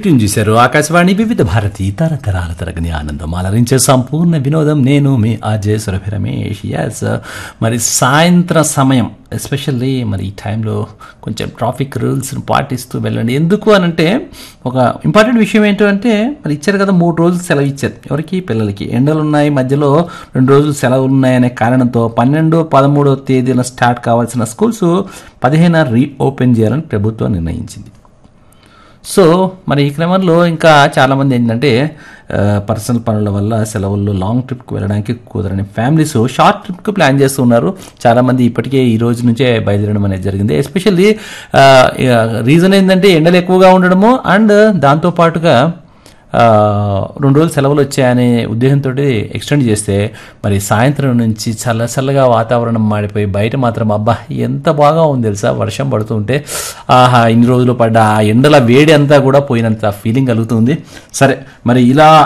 tune చేశారు ఆకాశవాణి వివిధ భారతి తరతరాల తరగని ఆనందం అలరించే సంపూర్ణ వినోదం నేను మీ అజయ్ సురభి రమేష్ ఎస్ మరి సాయంత్రం సమయం ఎస్పెషల్లీ మరి ఈ టైంలో కొంచెం ట్రాఫిక్ రూల్స్ని పాటిస్తూ వెళ్ళండి ఎందుకు అని అంటే ఒక ఇంపార్టెంట్ విషయం ఏంటంటే మరి ఇచ్చారు కదా మూడు రోజులు సెలవు ఇచ్చారు ఎవరికి పిల్లలకి ఎండలు ఉన్నాయి మధ్యలో రెండు రోజులు సెలవులు ఉన్నాయనే కారణంతో పన్నెండు పదమూడో తేదీన స్టార్ట్ కావాల్సిన స్కూల్స్ పదిహేను రీ ఓపెన్ చేయాలని ప్రభుత్వం నిర్ణయించింది సో మరి ఈ క్రమంలో ఇంకా చాలామంది ఏంటంటే పర్సనల్ పనుల వల్ల సెలవుల్లో లాంగ్ ట్రిప్కి వెళ్ళడానికి కుదరని ఫ్యామిలీస్ షార్ట్ ట్రిప్కి ప్లాన్ చేస్తున్నారు చాలామంది ఇప్పటికే ఈ రోజు నుంచే బయలుదేరడం అనేది జరిగింది ఎస్పెషల్లీ రీజన్ ఏంటంటే ఎండలు ఎక్కువగా ఉండడము అండ్ దాంతోపాటుగా ఆ, రెండు రోజులు సెలవులు వచ్చాయనే ఉద్దేశంతో ఎక్స్టెండ్ చేస్తే మరి సాయంత్రం నుంచి చల్ల చల్లగా వాతావరణం మాడిపోయి బయట మాత్రం అబ్బా ఎంత బాగా ఉంది తెలుసా వర్షం పడుతుంటే ఆహా ఇన్ని రోజులు పడ్డ ఆ ఎండల వేడి అంతా కూడా పోయినంత ఫీలింగ్ కలుగుతుంది సరే మరి ఇలా